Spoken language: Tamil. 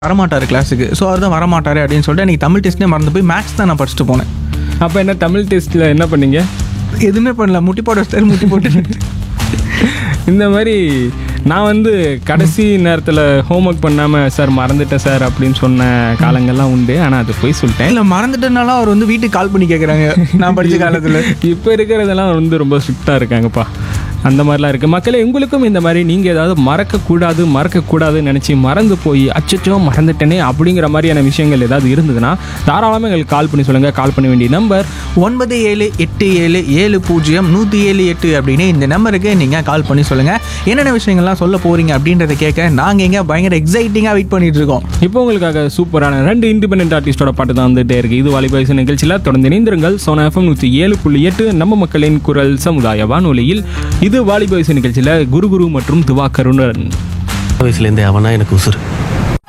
வரமாட்டார் கிளாஸுக்கு ஸோ அவர் தான் வரமாட்டார் அப்படின்னு சொல்லிட்டு எனக்கு தமிழ் டெஸ்ட்னே மறந்து போய் மேக்ஸ் தான் நான் படிச்சுட்டு போனேன் அப்போ என்ன தமிழ் டெஸ்ட்டில் என்ன பண்ணீங்க எதுவுமே பண்ணல முட்டி போட வச்சிட்டாரு முட்டி போட்டு இந்த மாதிரி நான் வந்து கடைசி நேரத்தில் ஹோம்ஒர்க் பண்ணாமல் சார் மறந்துட்டேன் சார் அப்படின்னு சொன்ன காலங்கள்லாம் உண்டு ஆனால் அது போய் சொல்லிட்டேன் இல்லை மறந்துட்டனால அவர் வந்து வீட்டுக்கு கால் பண்ணி கேட்குறாங்க நான் படித்த காலத்தில் இப்போ இருக்கிறதெல்லாம் வந்து ரொம்ப ஸ்ட்ரிக்டாக இருக்காங்கப்பா அந்த மாதிரிலாம் இருக்குது மக்களே உங்களுக்கும் இந்த மாதிரி நீங்கள் ஏதாவது மறக்கக்கூடாது மறக்கக்கூடாதுன்னு நினச்சி மறந்து போய் அச்சச்சோ மறந்துட்டேனே அப்படிங்கிற மாதிரியான விஷயங்கள் ஏதாவது இருந்ததுன்னா தாராளமாக எங்களுக்கு கால் பண்ணி சொல்லுங்கள் கால் பண்ண வேண்டிய நம்பர் ஒன்பது ஏழு எட்டு ஏழு ஏழு பூஜ்ஜியம் நூற்றி ஏழு எட்டு அப்படின்னு இந்த நம்பருக்கு நீங்கள் கால் பண்ணி சொல்லுங்கள் என்னென்ன விஷயங்கள்லாம் சொல்ல போகிறீங்க அப்படின்றத கேட்க நாங்கள் எங்கே பயங்கர எக்ஸைட்டிங்காக வெயிட் பண்ணிட்டு இருக்கோம் இப்போ உங்களுக்காக சூப்பரான ரெண்டு இண்டிபெண்டன்ட் ஆர்டிஸ்டோட பாட்டு தான் வந்துட்டே இருக்கு இது வாலிபாய்ஸ் நிகழ்ச்சியில் தொடர்ந்து இணைந்திருங்கள் சோனா எஃப்எம் நூற்றி ஏழு புள்ளி எட்டு நம்ம மக்களின் குரல் சமுதாய வானொலியில் இது வாலிபாய்ஸ் நிகழ்ச்சியில் குரு குரு மற்றும் துவாக்கருடன் வயசுலேருந்தே அவனா எனக்கு உசுறு